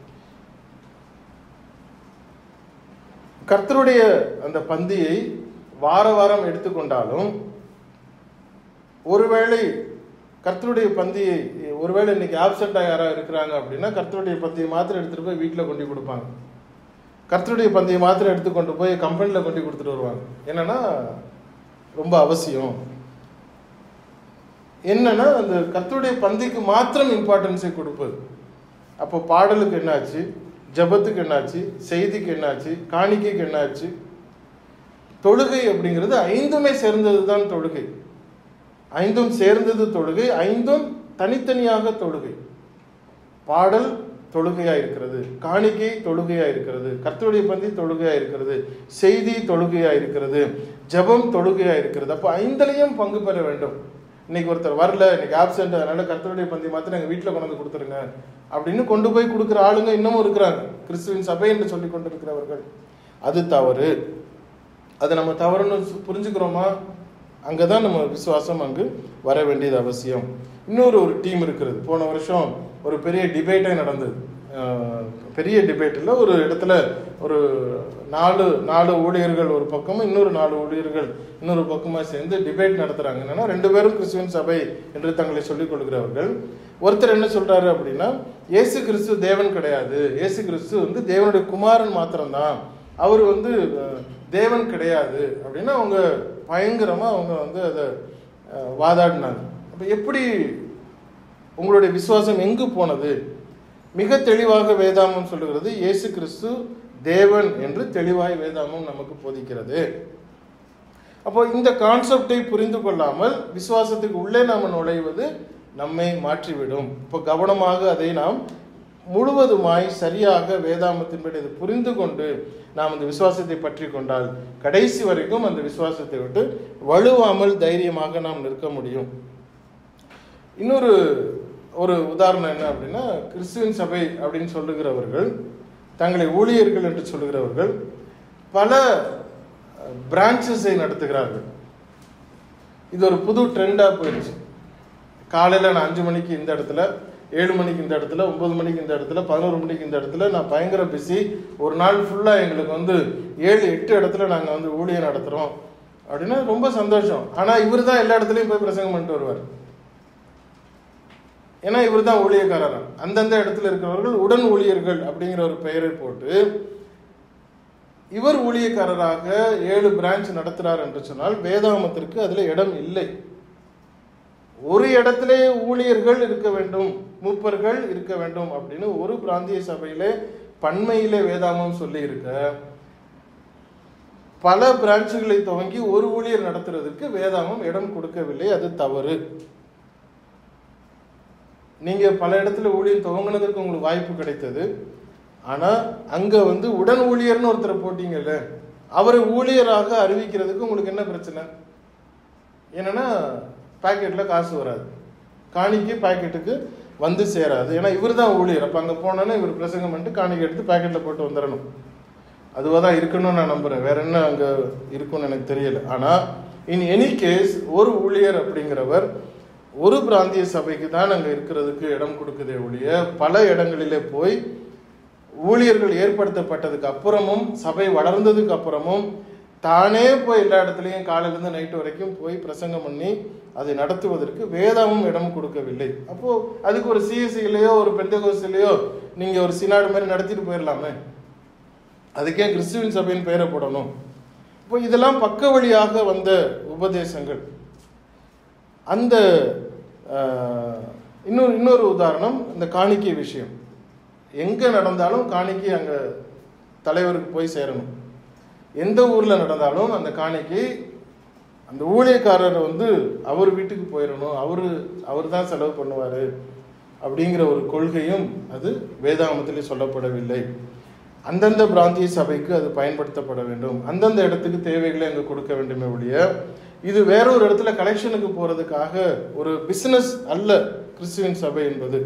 கர்த்தருடைய அந்த பந்தியை வார வாரம் எடுத்துக்கொண்டாலும் ஒருவேளை கர்த்தருடைய பந்தியை ஒருவேளை இன்னைக்கு ஆப்செண்டா யாரா இருக்கிறாங்க அப்படின்னா கர்த்தருடைய பந்தியை மாத்திரம் எடுத்துட்டு போய் வீட்டில் கொண்டு போய் கொடுப்பாங்க கர்த்தருடைய பந்தியை மாத்திரம் எடுத்து கொண்டு போய் கம்பெனியில் கொண்டு போய் கொடுத்துட்டு வருவாங்க என்னன்னா ரொம்ப அவசியம் என்னன்னா அந்த கர்த்தருடைய பந்திக்கு மாத்திரம் இம்பார்ட்டன்ஸை கொடுப்பது அப்போ பாடலுக்கு என்னாச்சு ஜபத்துக்கு என்னாச்சு செய்திக்கு என்னாச்சு காணிக்கைக்கு என்னாச்சு தொழுகை அப்படிங்கிறது ஐந்துமே சேர்ந்தது தான் தொழுகை ஐந்தும் சேர்ந்தது தொழுகை ஐந்தும் தனித்தனியாக தொழுகை பாடல் தொழுகையா இருக்கிறது காணிக்கை தொழுகையா இருக்கிறது கர்த்தருடைய பந்தி தொழுகையா இருக்கிறது செய்தி தொழுகையா இருக்கிறது ஜெபம் தொழுகையா இருக்கிறது அப்போ ஐந்துலையும் பங்கு பெற வேண்டும் இன்னைக்கு ஒருத்தர் வரல இன்னைக்கு ஆப்சென்ட் அதனால கர்த்தருடைய பந்தி மாத்திரம் எங்க வீட்டில் கொண்டு வந்து கொடுத்துருங்க அப்படின்னு கொண்டு போய் கொடுக்குற ஆளுங்க இன்னமும் இருக்கிறாங்க கிறிஸ்துவின் சபை என்று சொல்லி கொண்டிருக்கிறவர்கள் அது தவறு அதை நம்ம தவறுன்னு சு- புரிஞ்சுக்கிறோமா அங்கே தான் நம்ம விசுவாசம் அங்கு வர வேண்டியது அவசியம் இன்னொரு ஒரு டீம் இருக்கிறது போன வருஷம் ஒரு பெரிய டிபேட்டே நடந்தது அஹ், பெரிய டிபேட்டில் ஒரு இடத்துல ஒரு நாலு நாலு ஊழியர்கள் ஒரு பக்கமும் இன்னொரு நாலு ஊழியர்கள் இன்னொரு பக்கமாக சேர்ந்து டிபேட் நடத்துகிறாங்க என்னன்னா ரெண்டு பேரும் கிறிஸ்துவின் சபை என்று தங்களை சொல்லிக் கொள்கிறவர்கள் ஒருத்தர் என்ன சொல்றாரு அப்படின்னா இயேசு கிறிஸ்து தேவன் கிடையாது இயேசு கிறிஸ்து வந்து தேவனுடைய குமாரன் மாத்திரம்தான் அவர் வந்து அஹ், தேவன் கிடையாது அப்படின்னு அவங்க பயங்கரமா அவங்க வந்து அதை அஹ், வாதாடினாங்க அப்ப எப்படி உங்களுடைய விசுவாசம் எங்கு போனது மிக தெளிவாக வேதாமம் சொல்லுகிறது இயேசு கிறிஸ்து தேவன் என்று தெளிவாய் வேதாமம் நமக்கு போதிக்கிறது அப்போ இந்த கான்செப்டை புரிந்து கொள்ளாமல் விசுவாசத்துக்கு உள்ளே நாம் நுழைவது நம்மை மாற்றிவிடும் இப்போ கவனமாக அதை நாம் முழுவதுமாய் சரியாக வேதாமத்தின்படி அதை புரிந்து கொண்டு நாம் அந்த விசுவாசத்தை பற்றி கொண்டால் கடைசி வரைக்கும் அந்த விசுவாசத்தை விட்டு வலுவாமல் தைரியமாக நாம் நிற்க முடியும் இன்னொரு ஒரு உதாரணம் என்ன அப்படின்னா கிறிஸ்துவின் சபை அப்படின்னு சொல்லுகிறவர்கள் தங்களை ஊழியர்கள் என்று சொல்லுகிறவர்கள் பல பிரான்ச்சஸை நடத்துகிறார்கள் இது ஒரு புது ட்ரெண்டாக போயிடுச்சு காலையில் நான் அஞ்சு மணிக்கு இந்த இடத்துல ஏழு மணிக்கு இந்த இடத்துல ஒன்பது மணிக்கு இந்த இடத்துல பதினோரு மணிக்கு இந்த இடத்துல நான் பயங்கர பிஸி ஒரு நாள் ஃபுல்லாக எங்களுக்கு வந்து ஏழு எட்டு இடத்துல நாங்கள் வந்து ஊழியம் நடத்துகிறோம் அப்படின்னா ரொம்ப சந்தோஷம் ஆனால் இவர் தான் எல்லா இடத்துலையும் போய் பிரசங்கம் பண்ணிட்டு வருவார் ஏன்னா இவர் தான் ஊழியக்காரர் அந்தந்த இடத்துல இருக்கிறவர்கள் உடன் ஊழியர்கள் அப்படிங்கிற ஒரு பெயரை போட்டு இவர் ஊழியக்காரராக ஏழு பிரான்ச் நடத்துறார் என்று சொன்னால் வேதாமத்திற்கு அதுல இடம் இல்லை ஒரு இடத்திலே ஊழியர்கள் இருக்க வேண்டும் மூப்பர்கள் இருக்க வேண்டும் அப்படின்னு ஒரு பிராந்திய சபையிலே பன்மையிலே வேதாமம் சொல்லி இருக்க பல பிரான்ச்சுகளை துவங்கி ஒரு ஊழியர் நடத்துறதுக்கு வேதாமம் இடம் கொடுக்கவில்லை அது தவறு நீங்க பல இடத்துல ஊழியர் துவங்கினதற்கு உங்களுக்கு வாய்ப்பு கிடைத்தது ஆனா அங்க வந்து உடன் ஊழியர்னு ஒருத்தரை போட்டீங்கல்ல அவரை ஊழியராக அறிவிக்கிறதுக்கு உங்களுக்கு என்ன பிரச்சனை என்னன்னா பாக்கெட்ல காசு வராது காணிக்கை பாக்கெட்டுக்கு வந்து சேராது ஏன்னா இவர் தான் ஊழியர் அப்ப அங்க போனோன்னா இவர் பிரசங்கம் பண்ணிட்டு காணிக்கை எடுத்து பாக்கெட்ல போட்டு வந்துடணும் அதுவாக தான் இருக்கணும்னு நான் நம்புறேன் வேற என்ன அங்க இருக்கும்னு எனக்கு தெரியல ஆனா இன் எனி கேஸ் ஒரு ஊழியர் அப்படிங்கிறவர் ஒரு பிராந்திய சபைக்கு தான் அங்க இருக்கிறதுக்கு இடம் கொடுக்குதே ஒழிய பல இடங்களிலே போய் ஊழியர்கள் ஏற்படுத்தப்பட்டதுக்கு அப்புறமும் சபை வளர்ந்ததுக்கு அப்புறமும் தானே போய் எல்லா இடத்துலையும் காலையிலேருந்து நைட்டு வரைக்கும் போய் பிரசங்கம் பண்ணி அதை நடத்துவதற்கு வேதாமும் இடம் கொடுக்கவில்லை அப்போ அதுக்கு ஒரு சிஎஸ்சிலையோ ஒரு பெந்தகோசிலையோ நீங்க ஒரு சினாடு மாதிரி நடத்திட்டு போயிடலாமே அதுக்கே கிறிஸ்துவின் சபையின் பெயரை போடணும் இப்போ இதெல்லாம் பக்க வழியாக வந்த உபதேசங்கள் அந்த ஆஹ், இன்னொரு இன்னொரு உதாரணம் இந்த காணிக்கை விஷயம் எங்க நடந்தாலும் காணிக்கை அங்க தலைவருக்கு போய் சேரணும் எந்த ஊர்ல நடந்தாலும் அந்த காணிக்கை அந்த ஊழியக்காரர் வந்து அவர் வீட்டுக்கு போயிடணும் அவரு அவர் தான் செலவு பண்ணுவாரு அப்படிங்கிற ஒரு கொள்கையும் அது வேதாகமத்திலே சொல்லப்படவில்லை அந்தந்த பிராந்திய சபைக்கு அது பயன்படுத்தப்பட வேண்டும் அந்தந்த இடத்துக்கு தேவைகளை அங்கே கொடுக்க வேண்டுமே ஒழிய இது வேற ஒரு இடத்துல கலெக்ஷனுக்கு போறதுக்காக ஒரு பிசினஸ் அல்ல கிறிஸ்துவின் சபை என்பது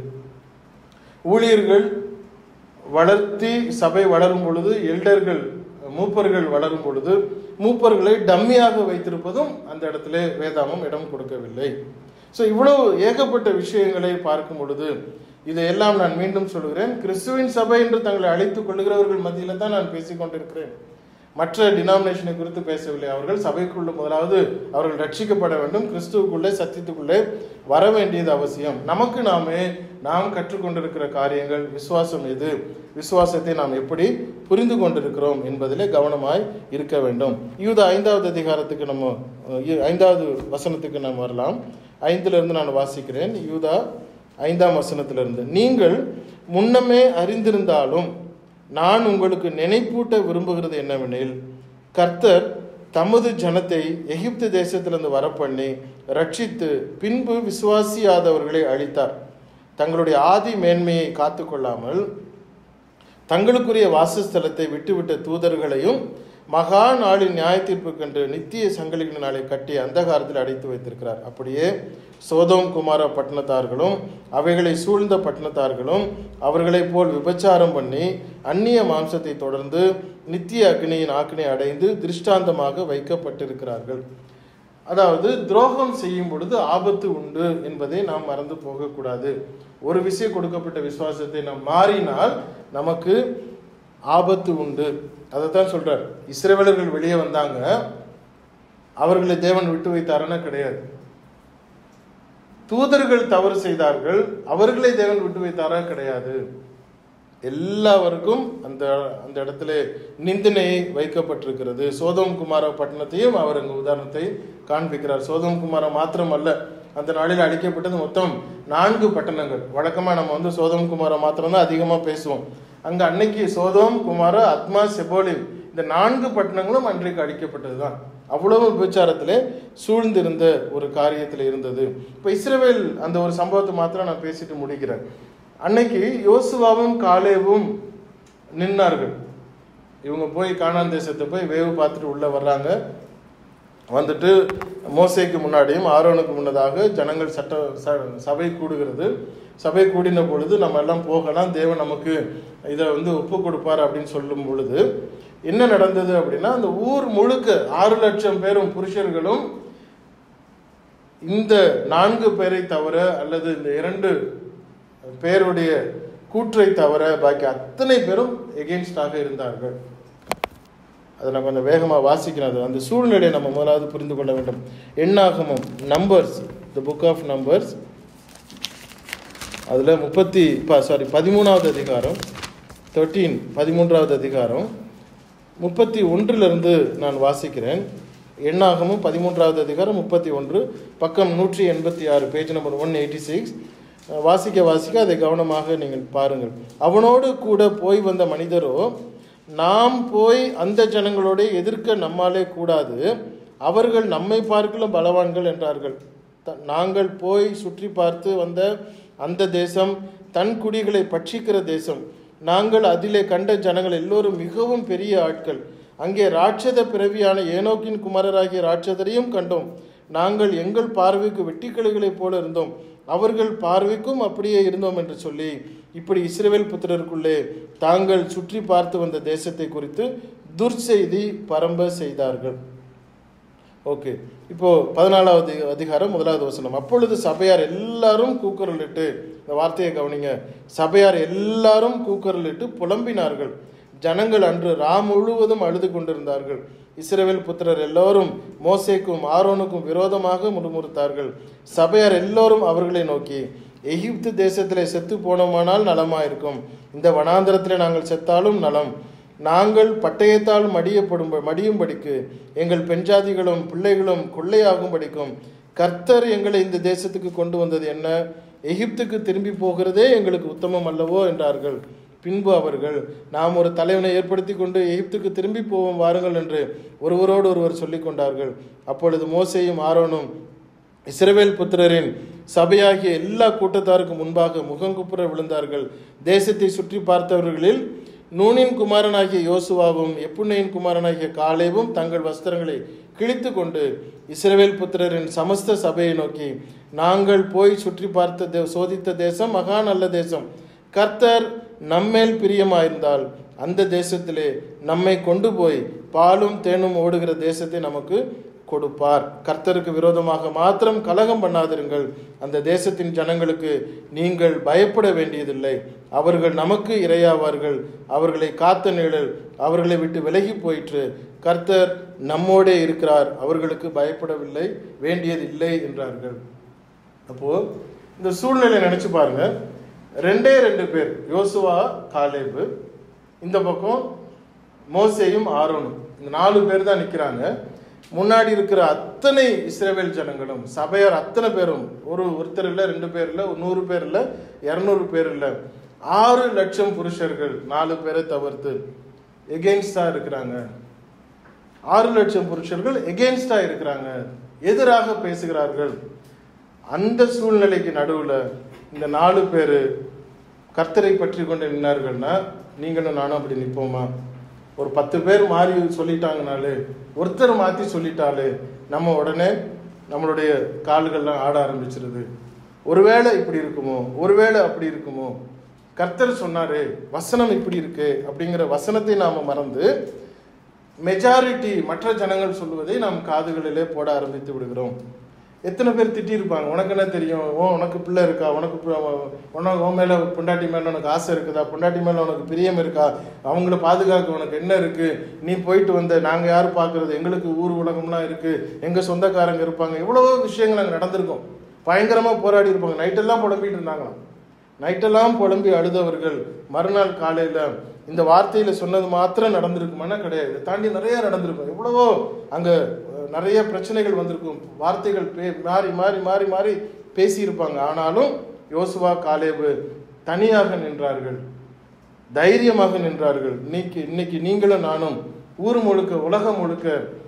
ஊழியர்கள் வளர்த்தி சபை வளரும் பொழுது எல்டர்கள் மூப்பர்கள் வளரும் பொழுது மூப்பர்களை டம்மியாக வைத்திருப்பதும் அந்த இடத்துல வேதாமம் இடம் கொடுக்கவில்லை ஸோ இவ்வளவு ஏகப்பட்ட விஷயங்களை பார்க்கும் பொழுது இதையெல்லாம் நான் மீண்டும் சொல்கிறேன் கிறிஸ்துவின் சபை என்று தங்களை அழைத்துக் கொள்கிறவர்கள் மத்தியில தான் நான் பேசிக் கொண்டிருக்கிறேன் மற்ற டினாமினேஷனை குறித்து பேசவில்லை அவர்கள் சபைக்குள்ள முதலாவது அவர்கள் ரட்சிக்கப்பட வேண்டும் கிறிஸ்துவுக்குள்ளே சத்தியத்துக்குள்ளே வர வேண்டியது அவசியம் நமக்கு நாமே நாம் கற்றுக்கொண்டிருக்கிற காரியங்கள் விசுவாசம் எது விசுவாசத்தை நாம் எப்படி புரிந்து கொண்டிருக்கிறோம் என்பதிலே கவனமாய் இருக்க வேண்டும் யூத ஐந்தாவது அதிகாரத்துக்கு நம்ம அஹ், இ- ஐந்தாவது வசனத்துக்கு நாம் வரலாம் ஐந்துல இருந்து நான் வாசிக்கிறேன் யூதா ஐந்தாம் வசனத்திலிருந்து நீங்கள் முன்னமே அறிந்திருந்தாலும் நான் உங்களுக்கு நினைப்பூட்ட விரும்புகிறது என்னவெனில் கர்த்தர் தமது ஜனத்தை எகிப்து தேசத்திலிருந்து வரப்பண்ணி ரட்சித்து பின்பு விசுவாசியாதவர்களை அழித்தார் தங்களுடைய ஆதி மேன்மையை காத்துக்கொள்ளாமல் தங்களுக்குரிய வாசஸ்தலத்தை விட்டுவிட்ட தூதர்களையும் மகா நாளின் நியாய தீர்ப்புக்கென்று நித்திய சங்கிலிகளினாலே கட்டி அந்தகாரத்தில் அடைத்து வைத்திருக்கிறார் அப்படியே சோதோம் குமார பட்டணத்தார்களும் அவைகளை சூழ்ந்த பட்டணத்தார்களும் அவர்களைப் போல் விபச்சாரம் பண்ணி அந்நிய மாம்சத்தை தொடர்ந்து நித்திய அக்னியின் ஆக்கினை அடைந்து திருஷ்டாந்தமாக வைக்கப்பட்டிருக்கிறார்கள் அதாவது துரோகம் செய்யும் பொழுது ஆபத்து உண்டு என்பதை நாம் மறந்து போகக்கூடாது ஒரு விஷயம் கொடுக்கப்பட்ட விசுவாசத்தை நாம் மாறினால் நமக்கு ஆபத்து உண்டு அதைத்தான் சொல்றார் இஸ்ரவேலர்கள் வெளியே வந்தாங்க அவர்களை தேவன் விட்டு வைத்தாருன்னா கிடையாது தூதர்கள் தவறு செய்தார்கள் அவர்களை தேவன் விட்டு வைத்தாரா கிடையாது எல்லாருக்கும் அந்த அந்த இடத்துல நிந்தனை வைக்கப்பட்டிருக்கிறது சோதம் குமார பட்டணத்தையும் அவர் அங்கு உதாரணத்தை காண்பிக்கிறார் சோதம் குமார மாத்திரம் அல்ல அந்த நாளில் அழிக்கப்பட்டது மொத்தம் நான்கு பட்டணங்கள் வழக்கமா நம்ம வந்து சோதம் குமார மாத்திரம் தான் அதிகமா பேசுவோம் அங்க அன்னைக்கு சோதம் குமார அத்மா செபோலிம் இந்த நான்கு பட்டணங்களும் அன்றைக்கு அழிக்கப்பட்டதுதான் அவ்வளவு விபச்சாரத்திலே சூழ்ந்திருந்த ஒரு காரியத்தில் இருந்தது இப்போ இஸ்ரவேல் அந்த ஒரு சம்பவத்தை மாத்திரம் நான் பேசிட்டு முடிக்கிறேன் அன்னைக்கு யோசுவாவும் காலேவும் நின்னார்கள் இவங்க போய் கானான் தேசத்தை போய் வேவு பார்த்துட்டு உள்ள வர்றாங்க வந்துட்டு மோசேக்கு முன்னாடியும் ஆரோனுக்கு முன்னதாக ஜனங்கள் சட்ட ச- சபை கூடுகிறது சபை கூடின பொழுது நம்ம எல்லாம் போகலாம் தேவன் நமக்கு இதை வந்து ஒப்பு கொடுப்பார் அப்படின்னு சொல்லும் பொழுது என்ன நடந்தது அப்படின்னா அந்த ஊர் முழுக்க ஆறு லட்சம் பேரும் புருஷர்களும் இந்த நான்கு பேரை தவிர அல்லது இந்த இரண்டு பேருடைய கூற்றை தவிர பாக்கி அத்தனை பேரும் எகெயின்ஸ்டாக இருந்தார்கள் அதை நான் கொஞ்சம் வேகமாக வாசிக்கிறேன் அது அந்த சூழ்நிலையை நம்ம முதலாவது புரிந்து கொள்ள வேண்டும் எண்ணாகமம் numbers the book of numbers அதில் முப்பத்தி சாரி பதிமூணாவது அதிகாரம் தேர்ட்டீன் பதிமூன்றாவது அதிகாரம் முப்பத்தி ஒன்றிலிருந்து நான் வாசிக்கிறேன் எண்ணாகமும் பதிமூன்றாவது அதிகாரம் முப்பத்தி ஒன்று பக்கம் நூற்றி எண்பத்தி ஆறு page number one eighty six வாசிக்க வாசிக்க அதை கவனமாக நீங்கள் பாருங்கள் அவனோடு கூட போய் வந்த மனிதரோ நாம் போய் அந்த ஜனங்களோட எதிர்க்க நம்மாலே கூடாது அவர்கள் நம்மை பார்க்கலும் பலவான்கள் என்றார்கள் த- நாங்கள் போய் சுற்றி பார்த்து வந்த அந்த தேசம் தன் குடிகளை பட்சிக்கிற தேசம் நாங்கள் அதிலே கண்ட ஜனங்கள் எல்லோரும் மிகவும் பெரிய ஆட்கள் அங்கே ராட்சத பிறவியான ஏனோக்கின் குமாரராகிய ராட்சதரையும் கண்டோம் நாங்கள் எங்கள் பார்வைக்கு வெட்டிக்கிளைகளைப் போல இருந்தோம் அவர்கள் பார்வைக்கும் அப்படியே இருந்தோம் என்று சொல்லி இப்படி இஸ்ரவேல் புத்திரருக்குள்ளே தாங்கள் சுற்றி பார்த்து வந்த தேசத்தை குறித்து துர்செய்தி பரம்ப செய்தார்கள் ஓகே இப்போ பதினாலாவது அதிகாரம் முதலாவது வசனம் அப்பொழுது சபையார் எல்லாரும் கூக்குரலிட்டு இந்த வார்த்தையை கவனிங்க சபையார் எல்லாரும் கூக்குரலிட்டு புலம்பினார்கள் ஜனங்கள் அன்று ரா முழுவதும் அழுது கொண்டிருந்தார்கள் இஸ்ரவேல் புத்திரர் எல்லோரும் மோசேக்கும் ஆரோனுக்கும் விரோதமாக முறுமுறுத்தார்கள் சபையார் எல்லோரும் அவர்களை நோக்கி எகிப்து தேசத்திலே செத்து போனோமானால் நலமாயிருக்கும் இந்த வனாந்திரத்திலே நாங்கள் செத்தாலும் நலம் நாங்கள் பட்டயத்தால் மடியப்படும் மடியும்படிக்கு எங்கள் பெண்ஜாதிகளும் பிள்ளைகளும் கொள்ளையாகும்படிக்கும் கர்த்தர் எங்களை இந்த தேசத்துக்கு கொண்டு வந்தது என்ன எகிப்துக்கு திரும்பி போகிறதே எங்களுக்கு உத்தமம் அல்லவோ என்றார்கள் பின்பு அவர்கள் நாம் ஒரு தலைவனை ஏற்படுத்தி கொண்டு எகிப்துக்கு திரும்பி போவோம் வாருங்கள் என்று ஒருவரோடு ஒருவர் சொல்லிக் கொண்டார்கள் அப்பொழுது மோசேயும் ஆரோனும் இஸ்ரவேல் புத்திரரின் சபையாகிய எல்லா கூட்டத்தாருக்கும் முன்பாக முகங்குப்புற விழுந்தார்கள் தேசத்தை சுற்றி பார்த்தவர்களில் நூனின் குமாரனாகிய யோசுவாவும் எப்புன்னையின் குமாரனாகிய காலேவும் தங்கள் வஸ்திரங்களை கிழித்து கொண்டு இஸ்ரவேல் புத்திரரின் சமஸ்த சபையை நோக்கி நாங்கள் போய் சுற்றி பார்த்த தே சோதித்த தேசம் மகா நல்ல தேசம் கர்த்தர் நம்மேல் பிரியமாயிருந்தால் அந்த தேசத்திலே நம்மை கொண்டு போய் பாலும் தேனும் ஓடுகிற தேசத்தை நமக்கு கொடுப்பார் கர்த்தருக்கு விரோதமாக மாத்திரம் கலகம் பண்ணாதிருங்கள் அந்த தேசத்தின் ஜனங்களுக்கு நீங்கள் பயப்பட வேண்டியதில்லை அவர்கள் நமக்கு இரையாவார்கள் அவர்களை காத்த நிழல் அவர்களை விட்டு விலகி போயிற்று கர்த்தர் நம்மோடே இருக்கிறார் அவர்களுக்கு பயப்படவில்லை வேண்டியதில்லை என்றார்கள் அப்போ இந்த சூழ்நிலை நினைச்சு பாருங்க ரெண்டே ரெண்டு பேர் யோசுவா காலேபு இந்த பக்கம் மோசேயும் ஆரோனும் இந்த நாலு பேர் தான் நிற்கிறாங்க முன்னாடி இருக்கிற அத்தனை இஸ்ரேவேல் ஜனங்களும் சபையார் அத்தனை பேரும் ஒரு ஒருத்தர் இல்லை ரெண்டு பேர் இல்லை ஒரு நூறு பேர் இல்லை இரநூறு பேர் இல்லை ஆறு லட்சம் புருஷர்கள் நாலு பேரை தவிர்த்து எகெயின்ஸ்டா இருக்கிறாங்க ஆறு லட்சம் புருஷர்கள் எகெயின்ஸ்டா இருக்கிறாங்க எதிராக பேசுகிறார்கள் அந்த சூழ்நிலைக்கு நடுவில் இந்த நாலு பேர் கர்த்தரை பற்றி கொண்டு நின்னார்கள்னா நீங்களும் நானும் அப்படி நிற்போமா ஒரு பத்து பேர் மாறி சொல்லிட்டாங்கனாலே ஒருத்தர் மாற்றி சொல்லிட்டாலே நம்ம உடனே நம்மளுடைய கால்கள்லாம் ஆட ஆரம்பிச்சிருது ஒருவேளை இப்படி இருக்குமோ ஒருவேளை அப்படி இருக்குமோ கர்த்தர் சொன்னாரு வசனம் இப்படி இருக்கு அப்படிங்கிற வசனத்தை நாம மறந்து மெஜாரிட்டி மற்ற ஜனங்கள் சொல்லுவதை நாம் காதுகளிலே போட ஆரம்பித்து விடுகிறோம் எத்தனை பேர் திட்டியிருப்பாங்க உனக்கு என்ன தெரியும் ஓ உனக்கு பிள்ளை இருக்கா உனக்கு பி- உனக்கு உன் மேலே பொண்டாட்டி மேலே உனக்கு ஆசை இருக்குதா பொண்டாட்டி மேலே உனக்கு பிரியம் இருக்கா அவங்கள பாதுகாக்க உனக்கு என்ன இருக்கு நீ போயிட்டு வந்த நாங்கள் யார் பார்க்கறது எங்களுக்கு ஊர் உலகம்லாம் இருக்கு எங்கள் சொந்தக்காரங்க இருப்பாங்க எவ்வளவோ விஷயங்கள் அங்கே நடந்திருக்கும் பயங்கரமாக போராடி இருப்பாங்க நைட்டெல்லாம் புலம்பிட்டு இருந்தாங்களாம் நைட்டெல்லாம் புலம்பி அழுதவர்கள் மறுநாள் காலையில் இந்த வார்த்தையில் சொன்னது மாத்திரம் நடந்திருக்குமானா கிடையாது இதை தாண்டி நிறைய நடந்திருக்கும் எவ்வளவோ அங்கே அஹ், நிறைய பிரச்சனைகள் வந்திருக்கும் வார்த்தைகள் பே மாறி மாறி மாறி மாறி பேசியிருப்பாங்க ஆனாலும் யோசுவா காலேபு தனியாக நின்றார்கள் தைரியமாக நின்றார்கள் இன்னைக்கு இன்னைக்கு நீங்களும் நானும் ஊர் முழுக்க உலகம் முழுக்க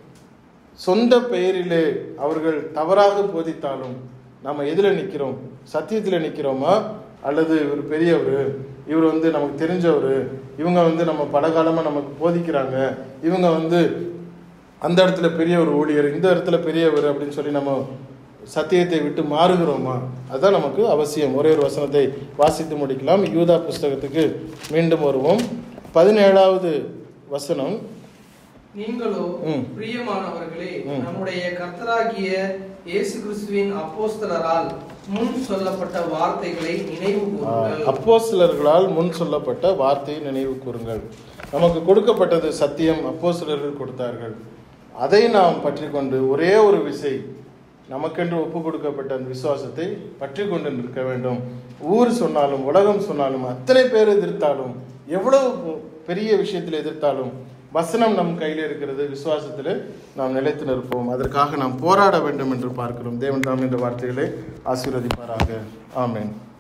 சொந்த பெயரிலே அவர்கள் தவறாக போதித்தாலும் நம்ம எதில் நிற்கிறோம் சத்தியத்தில் நிற்கிறோமா அல்லது இவர் பெரியவர் இவர் வந்து நமக்கு தெரிஞ்சவர் இவங்க வந்து நம்ம பல காலமாக நமக்கு போதிக்கிறாங்க இவங்க வந்து அந்த இடத்துல பெரிய ஒரு ஊழியர் இந்த இடத்துல பெரியவர் அப்படின்னு சொல்லி நம்ம சத்தியத்தை விட்டு மாறுகிறோமா அதுதான் நமக்கு அவசியம் ஒரே ஒரு வசனத்தை வாசித்து முடிக்கலாம் யூதா புஸ்தகத்துக்கு மீண்டும் வருவோம் பதினேழாவது வசனம் நீங்களோ ம். பிரியமானவர்களே ம். நம்முடைய கர்த்தராகிய இயேசு கிறிஸ்துவின் அப்போஸ்தலரால் முன் சொல்லப்பட்ட வார்த்தைகளை நினைவு கூறுங்கள் அப்போஸ்தலர்களால் முன் சொல்லப்பட்ட வார்த்தையை நினைவு கூறுங்கள் நமக்கு கொடுக்கப்பட்டது சத்தியம் அப்போஸ்தலர்கள் கொடுத்தார்கள் அதை நாம் பற்றி கொண்டு ஒரே ஒரு விசை நமக்கென்று ஒப்பு கொடுக்கப்பட்ட அந்த விசுவாசத்தை பற்றி கொண்டு நிற்க வேண்டும் ஊர் சொன்னாலும் உலகம் சொன்னாலும் அத்தனை பேர் எதிர்த்தாலும் எவ்வளவு பெரிய விஷயத்தில் எதிர்த்தாலும் வசனம் நம் கையில் இருக்கிறது விசுவாசத்தில் நாம் நிலைத்து நிற்போம் அதற்காக நாம் போராட வேண்டும் என்று பார்க்கிறோம் தேவன் தாம் என்ற வார்த்தைகளை ஆசீர்வதிப்பாராக ஆமென்